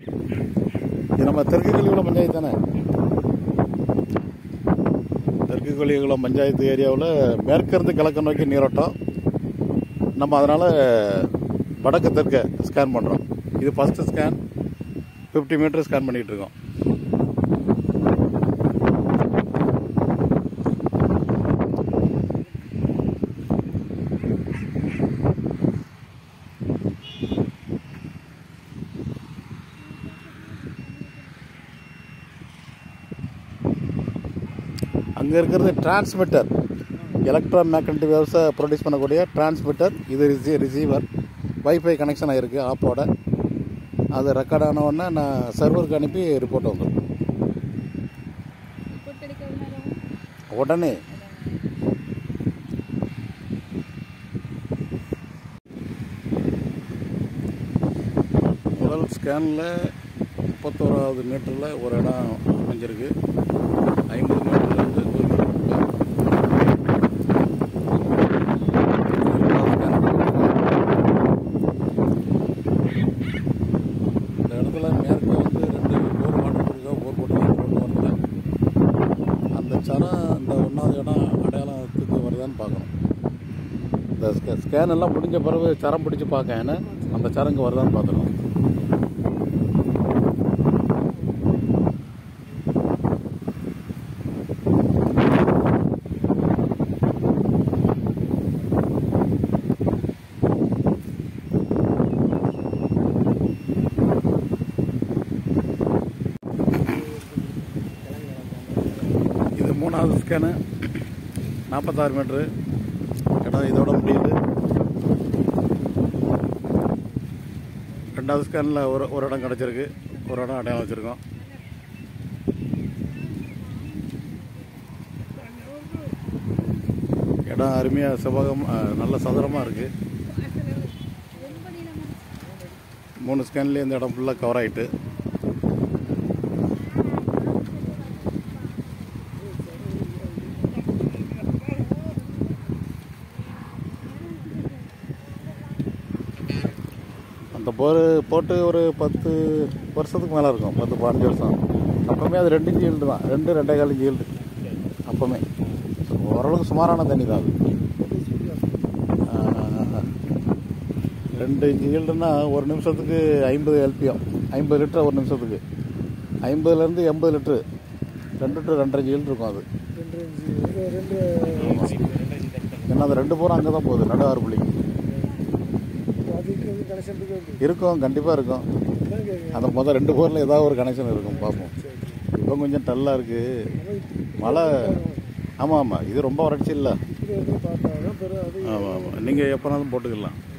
இது நம்ம தெற்கு கலிகுளம் பஞ்சாயத்து தானே தெற்கு கலிகுளம் பஞ்சாயத்து ஏரியாவில் மேற்கிருந்து கிழக்கு நோக்கி நீரோட்டம் நம்ம அதனால் வடக்கு தெற்க ஸ்கேன் பண்ணுறோம் இது first scan fifty meter scan பண்ணிகிட்டு இருக்கோம் அங்கே இருக்கிறது டிரான்ஸ்மிட்டர் எலக்ட்ரோ மேக்னட்டிக் வேவ்ஸை ப்ரொடியூஸ் பண்ணக்கூடிய டிரான்ஸ்மிட்டர் இது ரிசி ரிசீவர் வைஃபை கனெக்ஷன் ஆகிருக்கு ஆப்போட அது ரெக்கார்ட் ஆன உடனே நான் சர்வருக்கு அனுப்பி ரிப்போர்ட் வந்துடும் ரிப்போர்ட் எடுக்க எவ்வளோ நேரம் உடனே முதல் ஸ்கேனில் முப்பத்தோராவது மீட்டரில் ஒரு இடம் அமைஞ்சிருக்கு ஐம்பது மீட்டர்லேருந்து ஒரு மீட்டர் இந்த இடத்துல மேற்க வந்து ரெண்டு போர் வாட்டர் இருக்கா போர் போட்டு கொண்டு வரல அந்த சரம் இந்த ஒன்றாவது இடம் அடையாளத்துக்கு வருதான்னு பார்க்கணும் இந்த ஸ்கே ஸ்கேன் எல்லாம் முடிஞ்ச பிறகு சரம் பிடிச்சி பார்க்க ஏன்னா அந்த சரம் இங்கே வருதான்னு பார்த்துக்கணும் இது மூணாவது ஸ்கேனு நாற்பத்தாறு மீட்ரு இடம் இதோட முடியுது ரெண்டாவது ஸ்கேனில் ஒரு ஒரு இடம் கிடச்சிருக்கு ஒரு இடம் அடையாளம் வச்சுருக்கோம் இடம் அருமையாக செவ்வகம் அஹ், நல்ல சதுரமாக இருக்குது மூணு ஸ்கேன்லேயே இந்த இடம் ஃபுல்லாக கவர் ஆகிட்டு அந்த போர் போட்டு ஒரு பத்து வருஷத்துக்கு மேலே இருக்கும் பத்து பதினஞ்சு வருஷம் அப்போவுமே அது ரெண்டு இன்ச்சு ஈல்டு தான் ரெண்டு ரெண்டே கால் இன்ச்சு ஈல்டு அப்போவுமே ஓரளவுக்கு சுமாரான தண்ணி தான் அது ஆஹ், ரெண்டு இன்ச்சு ஈல்டுனா ஒரு நிமிஷத்துக்கு ஐம்பது எல்பிஎம் ஐம்பது லிட்டர் ஒரு நிமிஷத்துக்கு ஐம்பதுலேருந்து எண்பது லிட்ரு ரெண்டு லிட்டர் ரெண்டரை இன்ச்சு ஈல்டு இருக்கும் அது ரெண்டு இன்ச்சு ரெண்டு ஏன்னா அது ரெண்டு போரும் அங்கே தான் போகுது நடு ஆறு புள்ளிக்கு அதுக்கு வந்து கனெக்ஷன் இருக்கு வந்து இருக்கும் கண்டிப்பாக இருக்கும் அதான் கேட்குறேன் அந்த முதல் ரெண்டு போரில் ஏதாவது ஒரு கனெக்ஷன் இருக்கும் பார்ப்போம் இப்போ கொஞ்சம் டல்லாக இருக்குது மழை ஆமாம் ஆமாம் இது ரொம்ப வறட்சி இல்லை இப்படி வந்து பார்த்தா தான் பெரும் அது ஆமாம் ஆமாம் நீங்கள் எப்போனாலும் போட்டுக்கலாம்